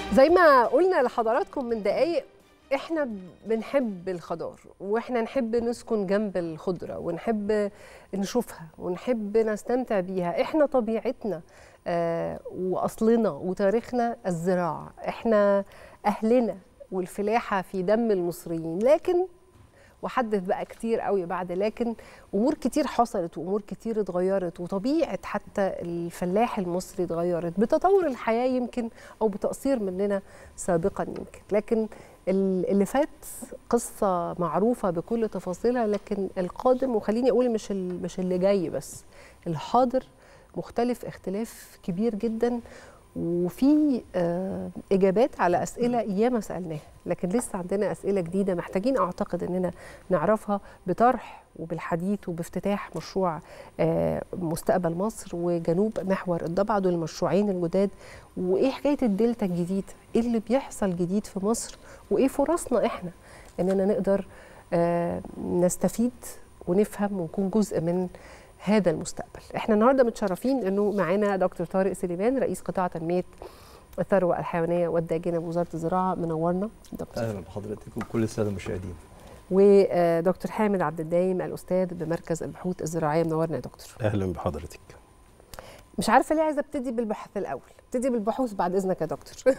زي ما قلنا لحضراتكم من دقايق احنا بنحب الخضار واحنا نحب نسكن جنب الخضره ونحب نشوفها ونحب نستمتع بيها احنا طبيعتنا آه واصلنا وتاريخنا الزراعه احنا اهلنا والفلاحه في دم المصريين لكن وحدث بقى كتير قوي بعد لكن امور كتير حصلت وامور كتير اتغيرت وطبيعه حتى الفلاح المصري اتغيرت بتطور الحياه يمكن او بتقصير مننا سابقا يمكن لكن اللي فات قصه معروفه بكل تفاصيلها لكن القادم وخليني اقول مش مش اللي جاي بس الحاضر مختلف اختلاف كبير جدا وفي آه اجابات على اسئله ياما سالناها لكن لسه عندنا اسئله جديده محتاجين اعتقد اننا نعرفها بطرح وبالحديث وبافتتاح مشروع آه مستقبل مصر وجنوب محور الضبع دول المشروعين الجداد وايه حكايه الدلتا الجديد ايه اللي بيحصل جديد في مصر وايه فرصنا احنا اننا نقدر آه نستفيد ونفهم ونكون جزء من هذا المستقبل احنا النهارده متشرفين انه معانا دكتور طارق سليمان رئيس قطاع تنميه الثروه الحيوانيه والداجنه بوزاره الزراعه منورنا دكتور اهلا بحضرتك وكل الساده المشاهدين ودكتور حامد عبد الدايم الاستاذ بمركز البحوث الزراعيه منورنا يا دكتور اهلا بحضرتك مش عارفه ليه عايزه ابتدي بالبحث الاول ابتدي بالبحوث بعد اذنك يا دكتور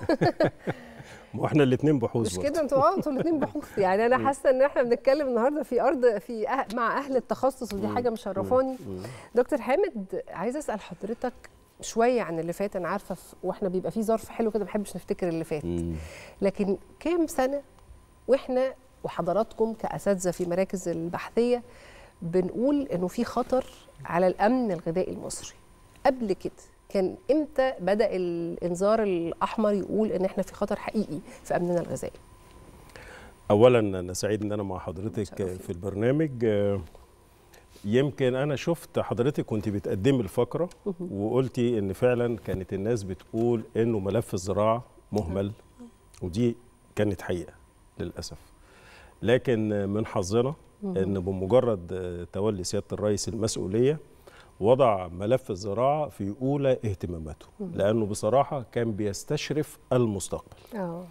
واحنا الاثنين بحوث مش كده انتوا اه انتوا الاثنين بحوث يعني انا حاسه ان احنا بنتكلم النهارده في ارض في أه مع اهل التخصص ودي حاجه مشرفاني دكتور حامد عايزه اسال حضرتك شويه عن اللي فات انا عارفه واحنا بيبقى في ظرف حلو كده ما بحبش نفتكر اللي فات لكن كام سنه واحنا وحضراتكم كاساتذه في مراكز البحثيه بنقول انه في خطر على الامن الغذائي المصري قبل كده كان امتى بدا الانذار الاحمر يقول ان احنا في خطر حقيقي في امننا الغذائي اولا انا سعيد ان انا مع حضرتك في البرنامج يمكن انا شفت حضرتك وانت بتقدمي الفقره وقلتي ان فعلا كانت الناس بتقول انه ملف الزراعه مهمل ودي كانت حقيقه للاسف لكن من حظنا ان بمجرد تولي سياده الرئيس المسؤوليه وضع ملف الزراعه في اولى اهتماماته لانه بصراحه كان بيستشرف المستقبل اه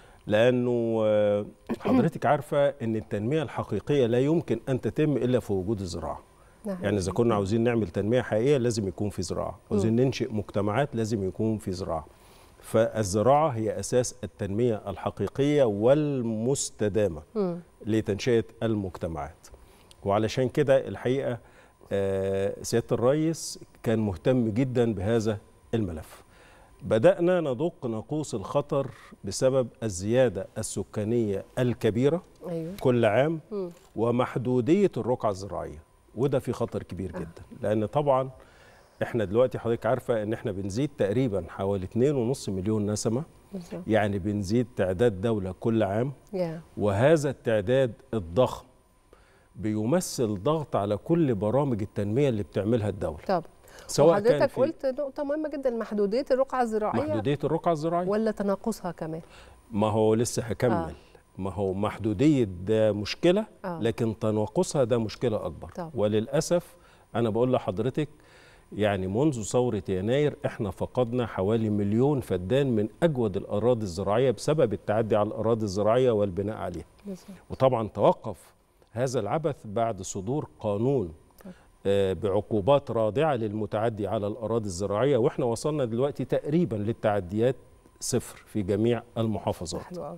لانه حضرتك عارفه ان التنميه الحقيقيه لا يمكن ان تتم الا في وجود الزراعه يعني اذا كنا عاوزين نعمل تنميه حقيقيه لازم يكون في زراعه عاوزين ننشئ مجتمعات لازم يكون في زراعه فالزراعه هي اساس التنميه الحقيقيه والمستدامه لتنشئه المجتمعات وعلشان كده الحقيقه سياده الرئيس كان مهتم جدا بهذا الملف بدانا ندق ناقوس الخطر بسبب الزياده السكانيه الكبيره أيوة. كل عام م. ومحدوديه الرقعه الزراعيه وده في خطر كبير آه. جدا لان طبعا احنا دلوقتي حضرتك عارفه ان احنا بنزيد تقريبا حوالي 2.5 مليون نسمه بالزبط. يعني بنزيد تعداد دوله كل عام yeah. وهذا التعداد الضخم بيمثل ضغط على كل برامج التنميه اللي بتعملها الدوله طب سواء حضرتك كان في قلت نقطه مهمه جدا محدوديه الرقعه الزراعيه محدوديه الرقعه الزراعيه ولا تناقصها كمان ما هو لسه هكمل آه. ما هو محدوديه ده مشكله آه. لكن تناقصها ده مشكله اكبر طب. وللاسف انا بقول لحضرتك يعني منذ ثورة يناير احنا فقدنا حوالي مليون فدان من أجود الأراضي الزراعية بسبب التعدي على الأراضي الزراعية والبناء عليها بالزبط. وطبعا توقف هذا العبث بعد صدور قانون آه بعقوبات رادعة للمتعدي على الأراضي الزراعية وإحنا وصلنا دلوقتي تقريبا للتعديات صفر في جميع المحافظات حلو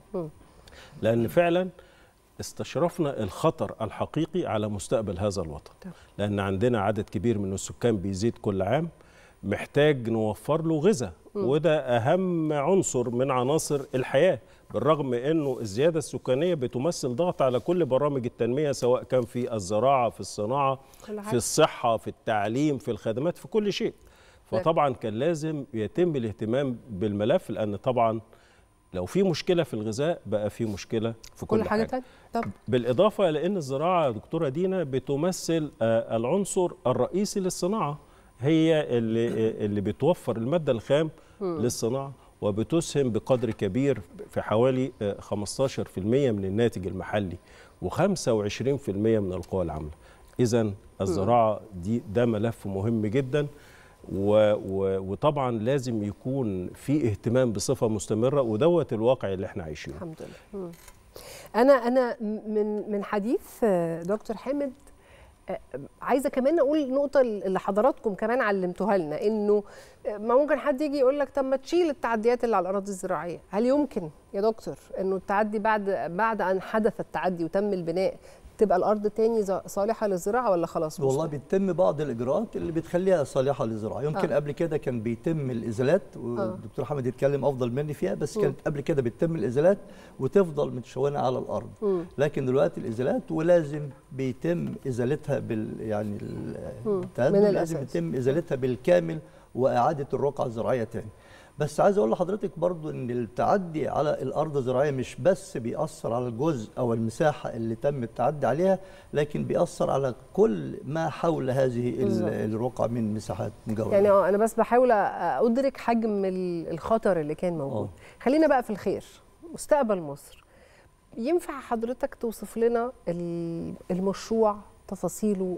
لأن فعلا استشرفنا الخطر الحقيقي على مستقبل هذا الوطن لأن عندنا عدد كبير من السكان بيزيد كل عام محتاج نوفر له غذاء وده أهم عنصر من عناصر الحياة بالرغم انه الزياده السكانيه بتمثل ضغط على كل برامج التنميه سواء كان في الزراعه في الصناعه في الصحه في التعليم في الخدمات في كل شيء فطبعا كان لازم يتم الاهتمام بالملف لان طبعا لو في مشكله في الغذاء بقى في مشكله في كل, كل حاجه تانية طب بالاضافه لان الزراعه دكتوره دينا بتمثل العنصر الرئيسي للصناعه هي اللي اللي بتوفر الماده الخام للصناعه وبتسهم بقدر كبير في حوالي 15% من الناتج المحلي و25% من القوى العامله. اذا الزراعه دي ده ملف مهم جدا و و وطبعا لازم يكون في اهتمام بصفه مستمره ودوت الواقع اللي احنا عايشينه الحمد لله انا انا من من حديث دكتور حامد عايزه كمان اقول نقطه اللي حضراتكم كمان علمتوها لنا انه ما ممكن حد يجي يقول لك طب ما تشيل التعديات اللي على الاراضي الزراعيه هل يمكن يا دكتور انه التعدي بعد بعد ان حدث التعدي وتم البناء تبقى الارض تاني صالحه للزراعه ولا خلاص والله بيتم بعض الاجراءات اللي بتخليها صالحه للزراعه يمكن آه. قبل كده كان بيتم الازالات والدكتور حمد يتكلم افضل مني فيها بس م. كانت قبل كده بيتم الازالات وتفضل متشونه على الارض م. لكن دلوقتي الازالات ولازم بيتم ازالتها بال يعني لازم يتم ازالتها بالكامل واعاده الرقعه الزراعيه تاني بس عايز اقول لحضرتك برضو ان التعدي على الارض الزراعيه مش بس بيأثر على الجزء او المساحه اللي تم التعدي عليها لكن بيأثر على كل ما حول هذه الرقعه من مساحات مجاوره يعني انا بس بحاول ادرك حجم الخطر اللي كان موجود أوه. خلينا بقى في الخير مستقبل مصر ينفع حضرتك توصف لنا المشروع تفاصيله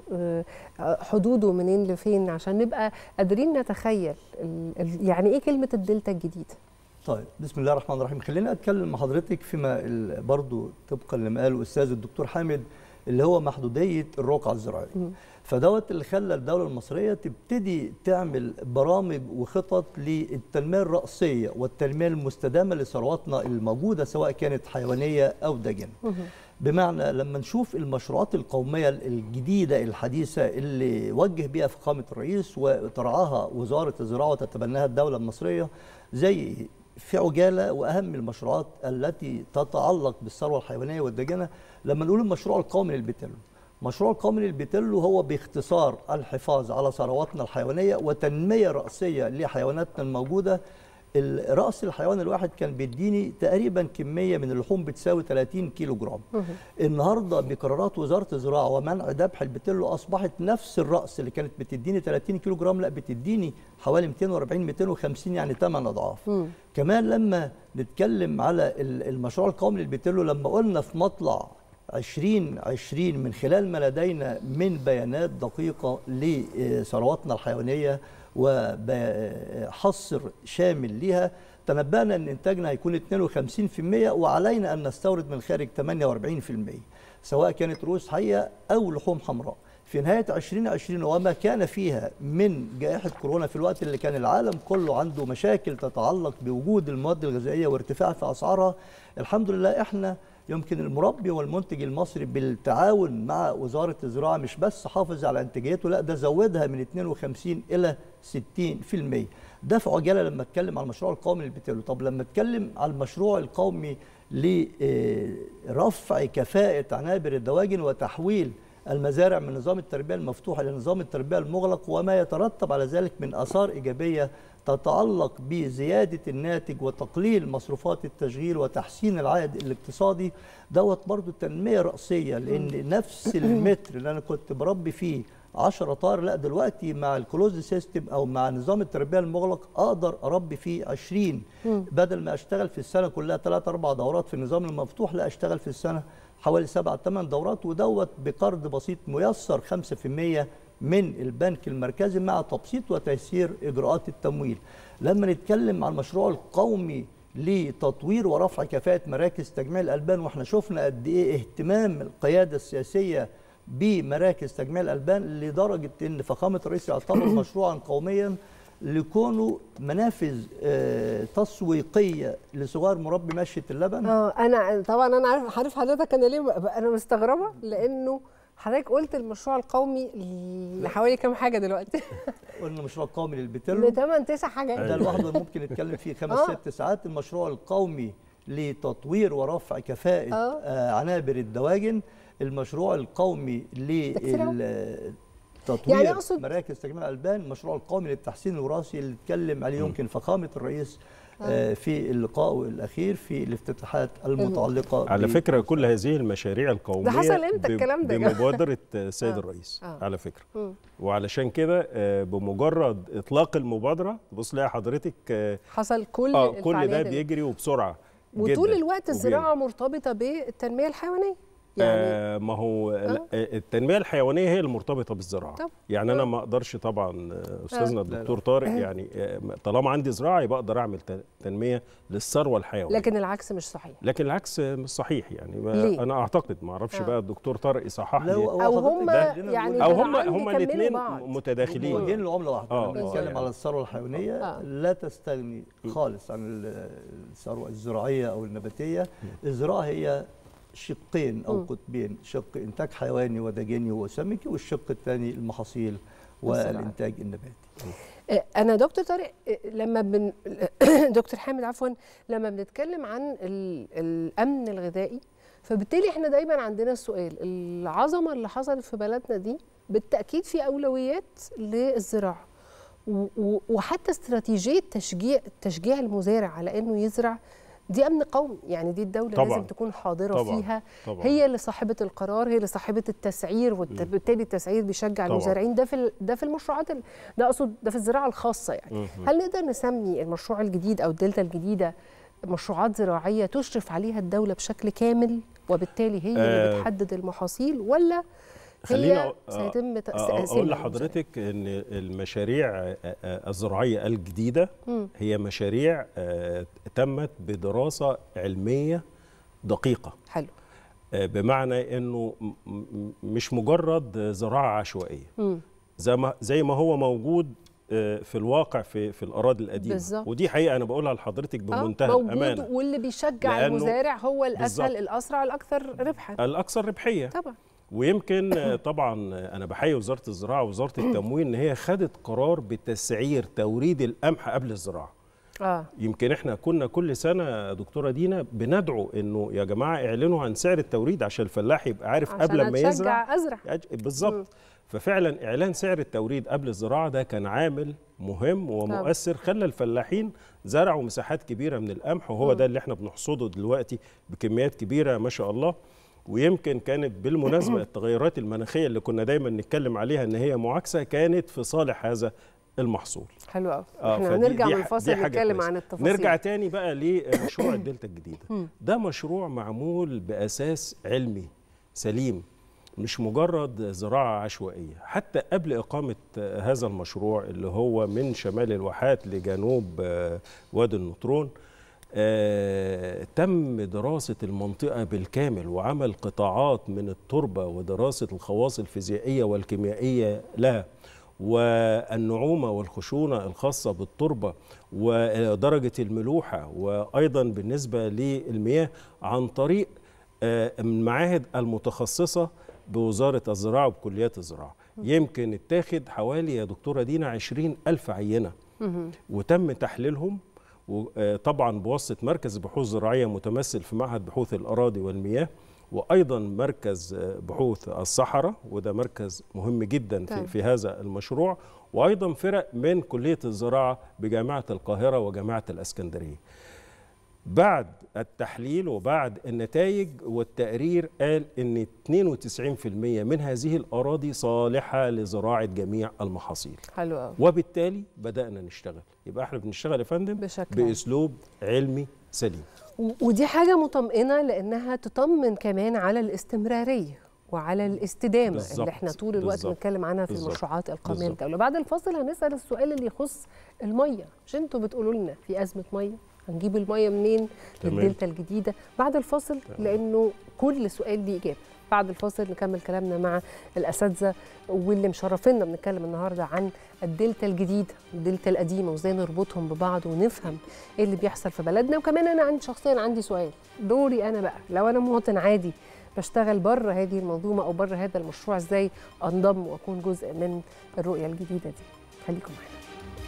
حدوده منين لفين عشان نبقى قادرين نتخيل يعني ايه كلمه الدلتا الجديده طيب بسم الله الرحمن الرحيم خلينا اتكلم مع حضرتك فيما برضو طبقا لما قاله الاستاذ الدكتور حامد اللي هو محدوديه الرقعه الزراعيه فدوت اللي خلى الدوله المصريه تبتدي تعمل برامج وخطط للتنميه الراسيه والتنميه المستدامه لثرواتنا الموجوده سواء كانت حيوانيه او داجنه بمعنى لما نشوف المشروعات القومية الجديدة الحديثة اللي وجه بها فخامة الرئيس وترعاها وزارة الزراعة وتتبناها الدولة المصرية زي في عجالة وأهم المشروعات التي تتعلق بالثروة الحيوانية والدجنة لما نقول المشروع القومي للبتلو مشروع القومي للبتلو هو باختصار الحفاظ على ثرواتنا الحيوانية وتنمية رأسية لحيواناتنا الموجودة راس الحيوان الواحد كان بيديني تقريبا كميه من اللحوم بتساوي 30 كيلو جرام النهارده بقرارات وزاره الزراعه ومنع ذبح البتلو اصبحت نفس الراس اللي كانت بتديني 30 كيلو جرام لا بتديني حوالي 240 250 يعني 8 اضعاف مم. كمان لما نتكلم على المشروع القومي للبتلو لما قلنا في مطلع 2020 من خلال ما لدينا من بيانات دقيقه لثرواتنا الحيوانيه وحصر شامل ليها تنبأنا أن إنتاجنا هيكون 52% وعلينا أن نستورد من الخارج 48% سواء كانت رؤوس حية أو لحوم حمراء في نهاية 2020 وما كان فيها من جائحة كورونا في الوقت اللي كان العالم كله عنده مشاكل تتعلق بوجود المواد الغذائية وارتفاع في أسعارها الحمد لله إحنا يمكن المربي والمنتج المصري بالتعاون مع وزارة الزراعة مش بس حافظ على انتاجيته لا ده زودها من 52 إلى 60% ده في عجالة لما اتكلم على المشروع القومي للبتلو طب لما اتكلم على المشروع القومي لرفع كفاءة عنابر الدواجن وتحويل المزارع من نظام التربية المفتوح إلى نظام التربية المغلق وما يترتب على ذلك من آثار إيجابية تتعلق بزيادة الناتج وتقليل مصروفات التشغيل وتحسين العائد الاقتصادي دوت برضو تنمية رأسية لأن نفس المتر اللي أنا كنت بربي فيه 10 طار لا دلوقتي مع الكلوز سيستم او مع نظام التربيه المغلق اقدر اربي فيه 20 بدل ما اشتغل في السنه كلها 3 4 دورات في النظام المفتوح لا اشتغل في السنه حوالي 7 8 دورات ودوت بقرض بسيط ميسر 5% من البنك المركزي مع تبسيط وتيسير اجراءات التمويل. لما نتكلم عن المشروع القومي لتطوير ورفع كفاءه مراكز تجميع الالبان واحنا شفنا قد ايه اهتمام القياده السياسيه بمراكز تجميع الالبان لدرجه ان فخامه الرئيس يعتبر مشروعا قوميا لكونه منافذ تسويقيه لصغار مربي مشيه اللبن اه انا طبعا انا عارف عارف حضرتك انا ليه انا مستغربه لانه حضرتك قلت المشروع القومي لحوالي كام حاجه دلوقتي قلنا المشروع القومي للبتلو لثمان تسع حاجات ده لوحده ممكن نتكلم فيه خمس ست ساعات المشروع القومي لتطوير ورفع كفاءه آه عنابر الدواجن المشروع القومي لل تطوير يعني أقصد مراكز تجميع الالبان المشروع القومي للتحسين الوراثي اللي اتكلم عليه يمكن فخامه الرئيس آه. في اللقاء الاخير في الافتتاحات المتعلقه على فكره كل هذه المشاريع القوميه ده حصل امتى الكلام ده بمبادره السيد آه. الرئيس آه. على فكره م. وعلشان كده بمجرد اطلاق المبادره تبص لها حضرتك حصل كل آه كل ده بيجري وبسرعه وطول الوقت الزراعه مرتبطه بالتنميه الحيوانيه يعني آه ما هو آه. التنميه الحيوانيه هي المرتبطه بالزراعه طب. يعني انا ما اقدرش طبعا استاذنا آه. الدكتور طارق يعني طالما عندي زراعه يبقى اقدر اعمل تنميه للثروه الحيوانيه لكن العكس مش صحيح لكن العكس مش صحيح يعني ليه؟ انا اعتقد ما اعرفش آه. بقى الدكتور طارق يصحح لي او هم يعني او هم هم الاثنين متداخلين موجهين لعمله واحده آه. بنتكلم يعني. على الثروه الحيوانيه آه. لا تستغني خالص عن الثروه الزراعيه او النباتيه الزراعه هي شقين او قطبين شق انتاج حيواني ودجيني وسمكي والشق الثاني المحاصيل والانتاج النباتي انا دكتور طارق لما بن دكتور حامد عفوا لما بنتكلم عن الامن الغذائي فبالتالي احنا دايما عندنا السؤال العظمه اللي حصلت في بلدنا دي بالتاكيد في اولويات للزراعه وحتى استراتيجيه تشجيع تشجيع المزارع على انه يزرع دي امن قومي يعني دي الدوله طبعًا. لازم تكون حاضره طبعًا. فيها طبعًا. هي اللي صاحبه القرار هي اللي صاحبه التسعير وبالتالي التسعير بيشجع طبعًا. المزارعين ده في ده في المشروعات ده اقصد ده في الزراعه الخاصه يعني م- هل نقدر نسمي المشروع الجديد او الدلتا الجديده مشروعات زراعيه تشرف عليها الدوله بشكل كامل وبالتالي هي اللي آه بتحدد المحاصيل ولا خلينا سيتم اقول لحضرتك ان المشاريع الزراعيه الجديده هي مشاريع تمت بدراسه علميه دقيقه حلو بمعنى انه مش مجرد زراعه عشوائيه زي ما زي ما هو موجود في الواقع في في الاراضي القديمه بالزبط. ودي حقيقه انا بقولها لحضرتك بمنتهى آه الامانه واللي بيشجع المزارع هو الاسهل بالزبط. الاسرع الاكثر ربحا الاكثر ربحيه طبعا ويمكن طبعا انا بحيي وزاره الزراعه ووزاره التموين ان هي خدت قرار بتسعير توريد القمح قبل الزراعه آه. يمكن احنا كنا كل سنه دكتوره دينا بندعو انه يا جماعه اعلنوا عن سعر التوريد عشان الفلاح يبقى عارف قبل ما يزرع أزرع. بالظبط ففعلا اعلان سعر التوريد قبل الزراعه ده كان عامل مهم ومؤثر خلى الفلاحين زرعوا مساحات كبيره من القمح وهو ده اللي احنا بنحصده دلوقتي بكميات كبيره ما شاء الله ويمكن كانت بالمناسبه التغيرات المناخيه اللي كنا دايما نتكلم عليها ان هي معاكسه كانت في صالح هذا المحصول حلو قوي آه احنا هنرجع من الفاصل نتكلم عن التفاصيل نرجع تاني بقى لمشروع الدلتا الجديده ده مشروع معمول باساس علمي سليم مش مجرد زراعة عشوائية حتى قبل إقامة هذا المشروع اللي هو من شمال الواحات لجنوب وادي النطرون آه تم دراسة المنطقة بالكامل وعمل قطاعات من التربة ودراسة الخواص الفيزيائية والكيميائية لها والنعومة والخشونة الخاصة بالتربة ودرجة الملوحة وأيضا بالنسبة للمياه عن طريق آه المعاهد المتخصصة بوزارة الزراعة وبكليات الزراعة يمكن اتاخد حوالي يا دكتورة دينا عشرين ألف عينة وتم تحليلهم وطبعا بواسطه مركز بحوث زراعيه متمثل في معهد بحوث الاراضي والمياه وايضا مركز بحوث الصحراء وده مركز مهم جدا في, في هذا المشروع وايضا فرق من كليه الزراعه بجامعه القاهره وجامعه الاسكندريه بعد التحليل وبعد النتائج والتقرير قال ان 92% من هذه الاراضي صالحه لزراعه جميع المحاصيل حلو قوي وبالتالي بدانا نشتغل يبقى احنا بنشتغل يا فندم بشكل باسلوب علمي سليم ودي حاجه مطمئنه لانها تطمن كمان على الاستمراريه وعلى الاستدامه بالزبط. اللي احنا طول الوقت بنتكلم عنها في بالزبط. المشروعات القوميه للدوله بعد الفاصل هنسال السؤال اللي يخص الميه مش انتوا بتقولوا لنا في ازمه ميه هنجيب الميه منين للدلتا الجديده بعد الفاصل لانه كل سؤال ليه اجابه بعد الفاصل نكمل كلامنا مع الاساتذه واللي مشرفينا بنتكلم النهارده عن الدلتا الجديده الدلتا القديمه وازاي نربطهم ببعض ونفهم ايه اللي بيحصل في بلدنا وكمان انا عندي شخصيا عندي سؤال دوري انا بقى لو انا مواطن عادي بشتغل بره هذه المنظومه او بره هذا المشروع ازاي انضم واكون جزء من الرؤيه الجديده دي خليكم معانا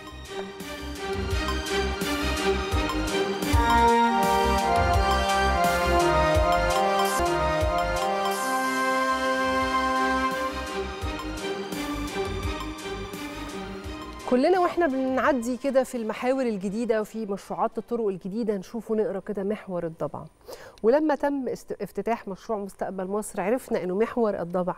كلنا واحنا بنعدي كده في المحاور الجديده وفي مشروعات الطرق الجديده نشوف ونقرا كده محور الضبع ولما تم افتتاح مشروع مستقبل مصر عرفنا انه محور الضبع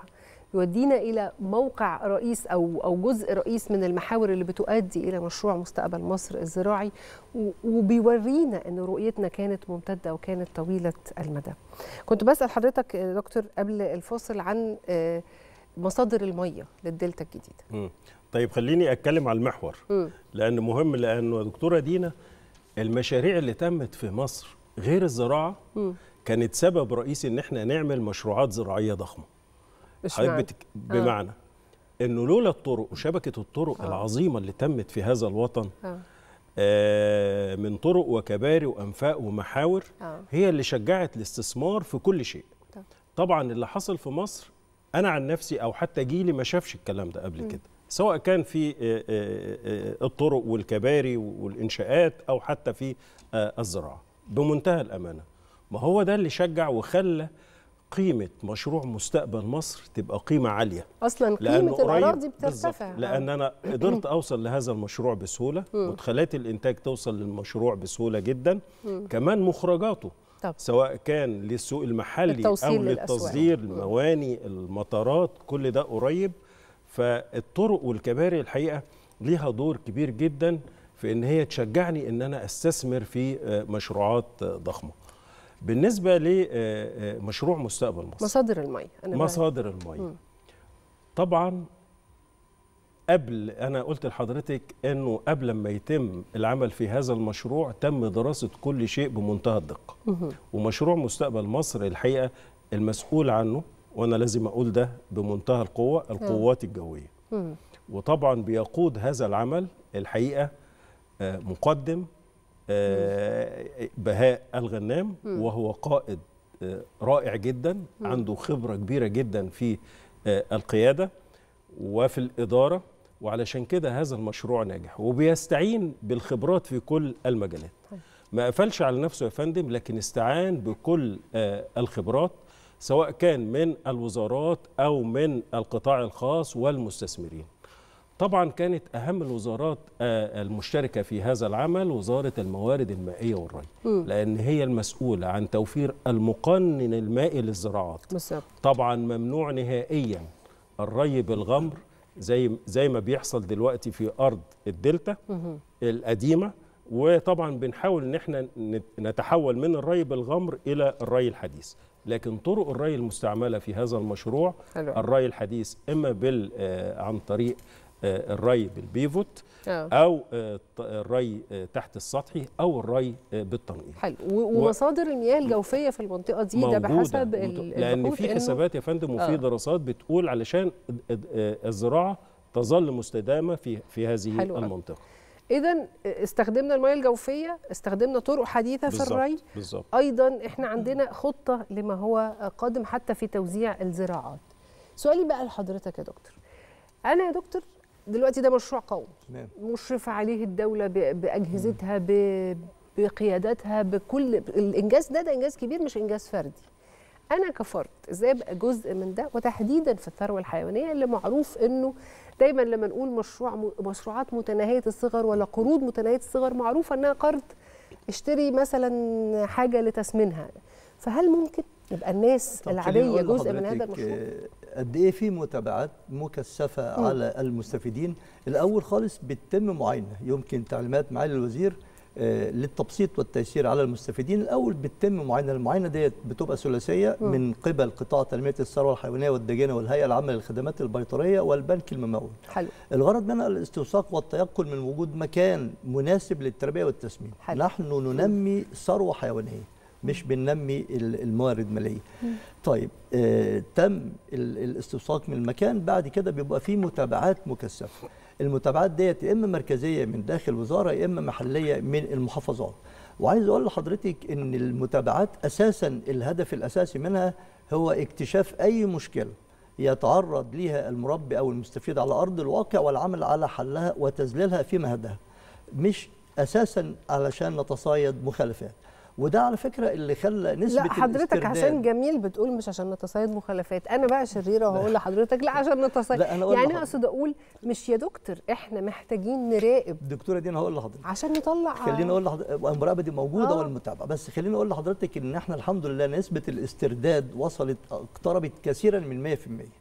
يودينا الى موقع رئيس او او جزء رئيس من المحاور اللي بتؤدي الى مشروع مستقبل مصر الزراعي وبيورينا ان رؤيتنا كانت ممتده وكانت طويله المدى. كنت بسال حضرتك دكتور قبل الفاصل عن مصادر الميه للدلتا الجديده. طيب خليني اتكلم على المحور م. لان مهم لانه دكتوره دينا المشاريع اللي تمت في مصر غير الزراعه م. كانت سبب رئيسي ان احنا نعمل مشروعات زراعيه ضخمه حضرتك بتك... بمعنى آه. انه لولا الطرق وشبكه الطرق آه. العظيمه اللي تمت في هذا الوطن آه. آه من طرق وكباري وانفاق ومحاور آه. هي اللي شجعت الاستثمار في كل شيء طب. طبعا اللي حصل في مصر انا عن نفسي او حتى جيلي ما شافش الكلام ده قبل م. كده سواء كان في الطرق والكباري والانشاءات او حتى في الزراعه بمنتهى الامانه ما هو ده اللي شجع وخلى قيمة مشروع مستقبل مصر تبقى قيمة عالية أصلا قيمة الأراضي بترتفع لأن أنا قدرت أوصل لهذا المشروع بسهولة مدخلات الإنتاج توصل للمشروع بسهولة جدا كمان مخرجاته طب. سواء كان للسوق المحلي أو للتصدير المواني المطارات كل ده قريب فالطرق والكباري الحقيقة ليها دور كبير جدا في ان هي تشجعني ان انا استثمر في مشروعات ضخمه بالنسبه لمشروع مستقبل مصر مصادر الميه أنا مصادر الميه طبعا قبل انا قلت لحضرتك انه قبل ما يتم العمل في هذا المشروع تم دراسه كل شيء بمنتهى الدقه ومشروع مستقبل مصر الحقيقه المسؤول عنه وانا لازم اقول ده بمنتهى القوه القوات الجويه وطبعا بيقود هذا العمل الحقيقه مقدم بهاء الغنام وهو قائد رائع جدا عنده خبرة كبيرة جدا في القيادة وفي الإدارة وعلشان كده هذا المشروع ناجح وبيستعين بالخبرات في كل المجالات ما قفلش على نفسه يا فندم لكن استعان بكل الخبرات سواء كان من الوزارات أو من القطاع الخاص والمستثمرين طبعا كانت اهم الوزارات المشتركه في هذا العمل وزاره الموارد المائيه والري م. لان هي المسؤوله عن توفير المقنن المائي للزراعات بالظبط طبعا ممنوع نهائيا الري بالغمر زي زي ما بيحصل دلوقتي في ارض الدلتا م. القديمه وطبعا بنحاول ان احنا نتحول من الري بالغمر الى الري الحديث لكن طرق الري المستعمله في هذا المشروع حلو. الري الحديث اما بال عن طريق الري بالبيفوت أوه. او الري تحت السطحي او الري بالتنقيط حلو ومصادر المياه الجوفيه في المنطقه دي ده بحسب لان في حسابات يا فندم وفي دراسات بتقول علشان الزراعه تظل مستدامه في في هذه حلو المنطقه اذا استخدمنا المياه الجوفيه استخدمنا طرق حديثه في الري بالزبط. ايضا احنا عندنا خطه لما هو قادم حتى في توزيع الزراعات سؤالي بقى لحضرتك يا دكتور انا يا دكتور دلوقتي ده مشروع قومي مشرف عليه الدوله باجهزتها بقياداتها بكل الانجاز ده ده انجاز كبير مش انجاز فردي انا كفرد ازاي ابقى جزء من ده وتحديدا في الثروه الحيوانيه اللي معروف انه دايما لما نقول مشروع مشروعات متناهيه الصغر ولا قروض متناهيه الصغر معروفه انها قرض اشتري مثلا حاجه لتسمينها فهل ممكن يبقى الناس العاديه جزء من هذا المشروع قد ايه في متابعات مكثفه م. على المستفيدين الاول خالص بتتم معاينه يمكن تعليمات معالي الوزير آه للتبسيط والتيسير على المستفيدين الاول بتتم معاينه المعاينه ديت بتبقى ثلاثيه م. من قبل قطاع تنميه الثروه الحيوانيه والدجانه والهيئه العامه للخدمات البيطريه والبنك الممول حلو. الغرض منها الاستوثاق والتيقن من وجود مكان مناسب للتربيه والتسمين حلو. نحن ننمي ثروه حيوانيه مش بننمي الموارد ماليه طيب آه تم الاستوثاق من المكان بعد كده بيبقى في متابعات مكثفه المتابعات ديت يا اما مركزيه من داخل وزاره يا اما محليه من المحافظات وعايز اقول لحضرتك ان المتابعات اساسا الهدف الاساسي منها هو اكتشاف اي مشكله يتعرض ليها المربي او المستفيد على ارض الواقع والعمل على حلها وتذليلها في مهدها مش اساسا علشان نتصايد مخالفات وده على فكره اللي خلى نسبه لا حضرتك الاسترداد عشان جميل بتقول مش عشان نتصيد مخالفات انا بقى شريره وهقول لحضرتك لا عشان نتصيد لا أنا أقول يعني لحضرتك. اقصد اقول مش يا دكتور احنا محتاجين نراقب الدكتوره دي انا هقول لحضرتك عشان نطلع خليني اقول لحضرتك المراقبه دي موجوده آه. والمتابعه بس خليني اقول لحضرتك ان احنا الحمد لله نسبه الاسترداد وصلت اقتربت كثيرا من 100%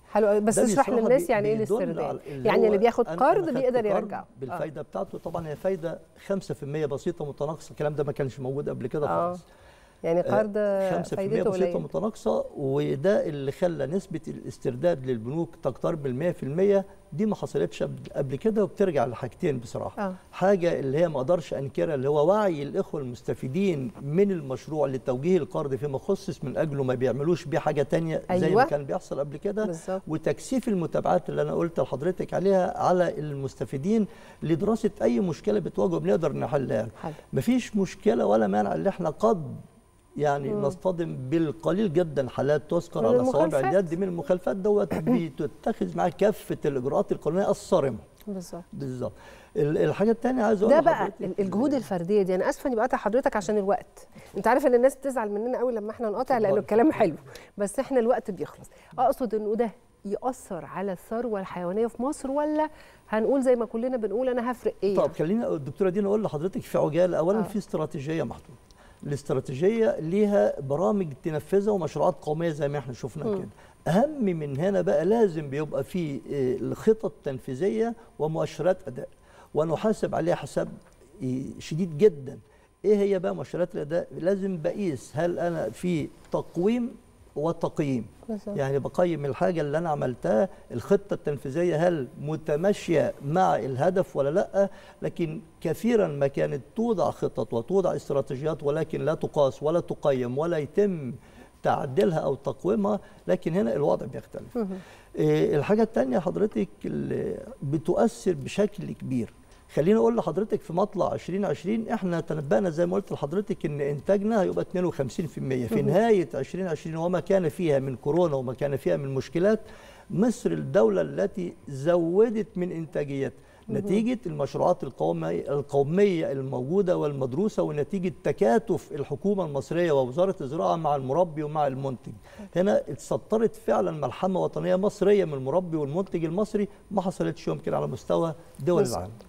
حلو قوي بس ده اشرح بصراحة للناس بي- يعني ايه بيدل الاسترداد على- يعني هو اللي بياخد أنا- قرض أنا خدت بيقدر قرض يرجعه بالفايده بتاعته طبعا هي فايده 5% بسيطه متناقصه الكلام ده ما كانش موجود قبل كده آه. خالص يعني قرض 5% فايدته بسيطه قليله متناقصه وده اللي خلى نسبه الاسترداد للبنوك تقترب من 100% دي ما حصلتش قبل- قبل كده وبترجع لحاجتين بصراحه آه. حاجه اللي هي ما اقدرش انكرها اللي هو وعي الاخوه المستفيدين من المشروع لتوجيه القرض فيما خصص من اجله ما بيعملوش بيه حاجه تانية زي أيوة. ما كان بيحصل قبل كده بالظبط وتكثيف المتابعات اللي انا قلت لحضرتك عليها على المستفيدين لدراسه اي مشكله بتواجهه بنقدر نحلها حلو مفيش مشكله ولا مانع اللي احنا قد يعني مم. نصطدم بالقليل جدا حالات تذكر من على صوابع المخالفات. اليد من المخالفات دوت بتتخذ معاه كافه الاجراءات القانونيه الصارمه بالظبط بالظبط ال- الحاجه الثانيه عايز اقول ده بقى لحضرتك ال- الجهود الفرديه دي انا اسفه اني بقطع حضرتك عشان الوقت انت عارف ان الناس بتزعل مننا قوي لما احنا نقاطع لانه اتفضل. الكلام حلو بس احنا الوقت بيخلص اقصد انه ده ياثر على الثروه الحيوانيه في مصر ولا هنقول زي ما كلنا بنقول انا هفرق ايه طب يعني؟ خلينا الدكتوره دينا اقول لحضرتك في عجاله اولا آه. في استراتيجيه محطوطه الاستراتيجيه ليها برامج تنفذها ومشروعات قوميه زي ما احنا شفنا مم. كده اهم من هنا بقى لازم بيبقى في آه، الخطط تنفيذيه ومؤشرات اداء ونحاسب عليها حساب آه، شديد جدا ايه هي بقى مؤشرات الاداء لازم بقيس هل انا في تقويم وتقييم بالظبط. يعني بقيم الحاجة اللي أنا عملتها الخطة التنفيذية هل متماشية مع الهدف ولا لأ لكن كثيرا ما كانت توضع خطط وتوضع استراتيجيات ولكن لا تقاس ولا تقيم ولا يتم تعديلها أو تقويمها لكن هنا الوضع بيختلف مهم. إيه، الحاجة التانية حضرتك اللي بتؤثر بشكل كبير خليني اقول لحضرتك في مطلع 2020 احنا تنبأنا زي ما قلت لحضرتك ان انتاجنا هيبقى 52% في نهايه 2020 وما كان فيها من كورونا وما كان فيها من مشكلات مصر الدوله التي زودت من انتاجيتها نتيجة المشروعات القومية, القومية الموجودة والمدروسة ونتيجة تكاتف الحكومة المصرية ووزارة الزراعة مع المربي ومع المنتج هنا اتسطرت فعلا ملحمة وطنية مصرية من المربي والمنتج المصري ما حصلتش يمكن على مستوى دول بالظبط. العالم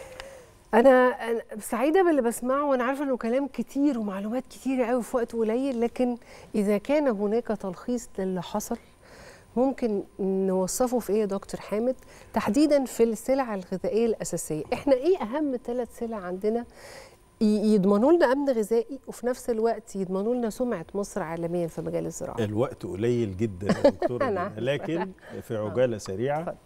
انا أنا سعيده باللي بسمعه وانا عارفه انه كلام كتير ومعلومات كتيره قوي في وقت قليل لكن اذا كان هناك تلخيص للي حصل ممكن نوصفه في ايه يا دكتور حامد تحديدا في السلع الغذائيه الاساسيه احنا ايه اهم ثلاث سلع عندنا ي- يضمنوا لنا امن غذائي وفي نفس الوقت يضمنوا لنا سمعه مصر عالميا في مجال الزراعه الوقت قليل جدا يا دكتوره أنا دينا، عارفة. لكن في عجاله سريعه اتفضل.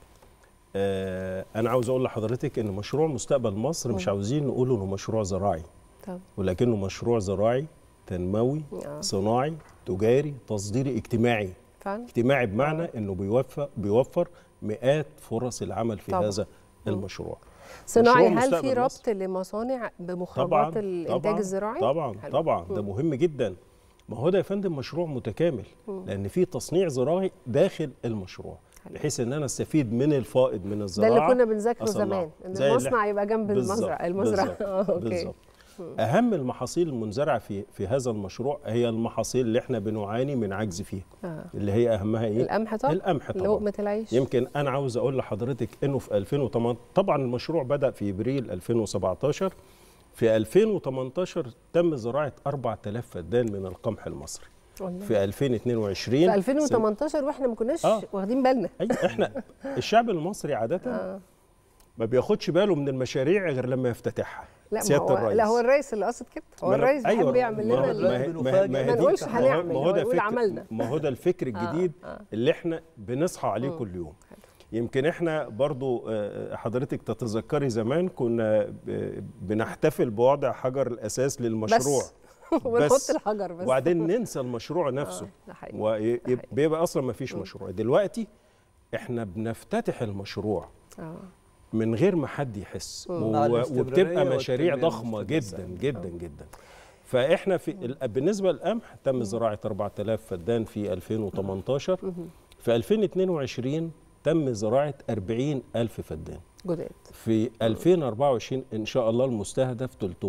آه انا عاوز اقول لحضرتك ان مشروع مستقبل مصر مش مم. عاوزين نقول انه مشروع زراعي طب ولكنه مشروع زراعي تنموي آه. صناعي تجاري تصديري اجتماعي فعلا اجتماعي بمعنى انه بيوفر بيوفر مئات فرص العمل في طبعاً. هذا المشروع صناعي مشروع هل في مستقبل ربط لمصانع بمخرجات طبعا الانتاج طبعا الزراعي طبعا حلو. طبعا ده مم. مهم جدا ما هو ده يا فندم مشروع متكامل مم. لان في تصنيع زراعي داخل المشروع حلو. بحيث ان انا استفيد من الفائض من ده الزراعه اللي كنا بنذاكره أصنعه. زمان ان زي اللي المصنع يبقى جنب بالظبط، المزرعه المزرعه بالظبط، آه، اوكي بالظبط اهم المحاصيل المنزرعه في في هذا المشروع هي المحاصيل اللي احنا بنعاني من عجز فيها آه. اللي هي اهمها ايه القمح طبعا القمح طبعا لقمه العيش يمكن انا عاوز اقول لحضرتك انه في 2008 طبعا المشروع بدا في ابريل 2017 في 2018 تم زراعه 4000 فدان من القمح المصري والله. في 2022 في 2018 واحنا ما كناش آه. واخدين بالنا أي احنا الشعب المصري عاده آه. ما بياخدش باله من المشاريع غير لما يفتتحها لا ما سياده هو الرئيس لا هو الرئيس اللي قصد كده هو ما أنا- الرئيس بيحب يعمل ما هو- لنا ال- ما هي- ال- ما هي- ما هي ما دي- نقولش ما هو- هنعمل، ما هو هو ده يقول فكر عملنا. ما هو ده الفكر الجديد آه. اللي احنا بنصحى عليه مم. كل يوم يمكن احنا برضو آه، حضرتك تتذكري زمان كنا ب- بنحتفل بوضع حجر الاساس للمشروع بس ونحط بس. الحجر بس وبعدين ننسى المشروع نفسه آه، ده حقيقي. وبيبقى اصلا ما فيش مشروع دلوقتي احنا بنفتتح المشروع اه من غير ما حد يحس مم. و- مع الاستمرارية وبتبقى مشاريع والتنمية ضخمه المستدامة. جدا جدا جدا فاحنا في ال- بالنسبه للقمح تم زراعه 4000 فدان في 2018 مهم. في 2022 تم زراعه 40000 فدان جداد في 2024 ان شاء الله المستهدف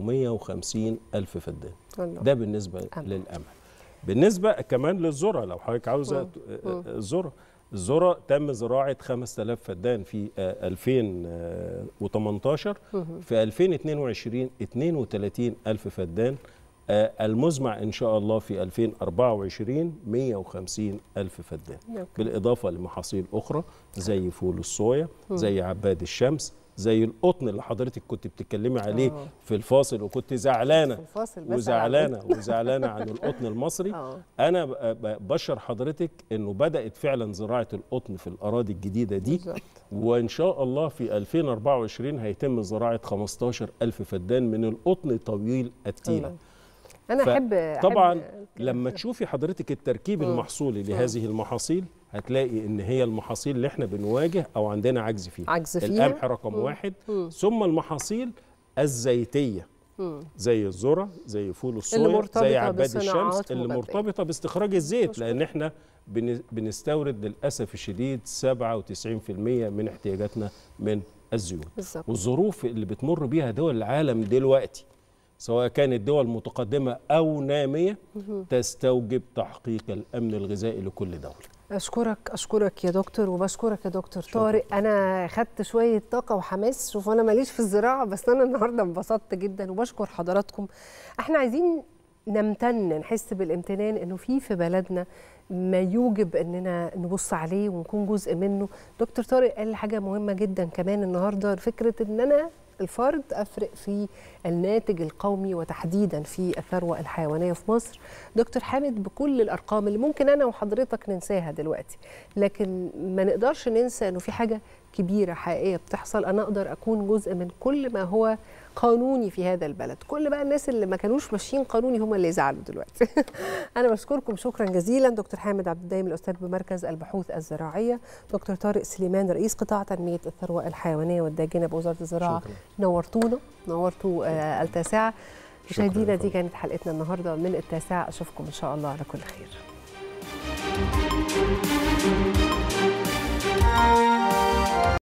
350 الف فدان والله ده بالنسبه قمح. للقمح بالنسبه كمان للذره لو حضرتك عاوزه مم. ت- آه، الذره الذره تم زراعه 5000 فدان في آه، 2018 مهم. في 2022 32 الف فدان آه، المزمع إن شاء الله في 2024 150 ألف فدان أوكي. بالإضافة لمحاصيل أخرى زي فول الصويا زي عباد الشمس زي القطن اللي حضرتك كنت بتتكلمي عليه آه. في الفاصل وكنت زعلانة في الفاصل بس وزعلانة وزعلانة عن القطن المصري آه. أنا ب- ب- بشر حضرتك إنه بدأت فعلا زراعة القطن في الأراضي الجديدة دي بالظبط. وإن شاء الله في 2024 هيتم زراعة 15 ألف فدان من القطن طويل التيلة الله. انا ف- احب طبعا أحب- لما تشوفي حضرتك التركيب المحصولي لهذه المحاصيل هتلاقي ان هي المحاصيل اللي احنا بنواجه او عندنا عجز فيها عجز فيها. القمح رقم واحد ثم المحاصيل الزيتيه زي الذره زي فول الصويا مرتبطة زي عباد بصناعات الشمس اللي مغذية. مرتبطه باستخراج الزيت لان احنا بن- بنستورد للاسف الشديد 97% من احتياجاتنا من الزيوت بالظبط. والظروف اللي بتمر بيها دول العالم دلوقتي سواء كانت دول متقدمة أو نامية تستوجب تحقيق الأمن الغذائي لكل دولة اشكرك اشكرك يا دكتور وبشكرك يا دكتور طارق انا خدت شويه طاقه وحماس شوف انا ماليش في الزراعه بس انا النهارده انبسطت جدا وبشكر حضراتكم احنا عايزين نمتن نحس بالامتنان انه في في بلدنا ما يوجب اننا نبص عليه ونكون جزء منه دكتور طارق قال حاجه مهمه جدا كمان النهارده فكره ان انا الفرد افرق في الناتج القومي وتحديدا في الثروه الحيوانيه في مصر دكتور حامد بكل الارقام اللي ممكن انا وحضرتك ننساها دلوقتي لكن ما نقدرش ننسى انه في حاجه كبيره حقيقيه بتحصل انا اقدر اكون جزء من كل ما هو قانوني في هذا البلد كل بقى الناس اللي ما كانوش ماشيين قانوني هم اللي يزعلوا دلوقتي انا بشكركم شكرا جزيلا دكتور حامد عبد الدايم الاستاذ بمركز البحوث الزراعيه دكتور طارق سليمان رئيس قطاع تنميه الثروه الحيوانيه والداجنه بوزاره الزراعه شكراً. نورتونا نورتوا آه، التاسعه شكراً مشاهدينا يا دي فندم. كانت حلقتنا النهارده من التاسعه اشوفكم ان شاء الله على كل خير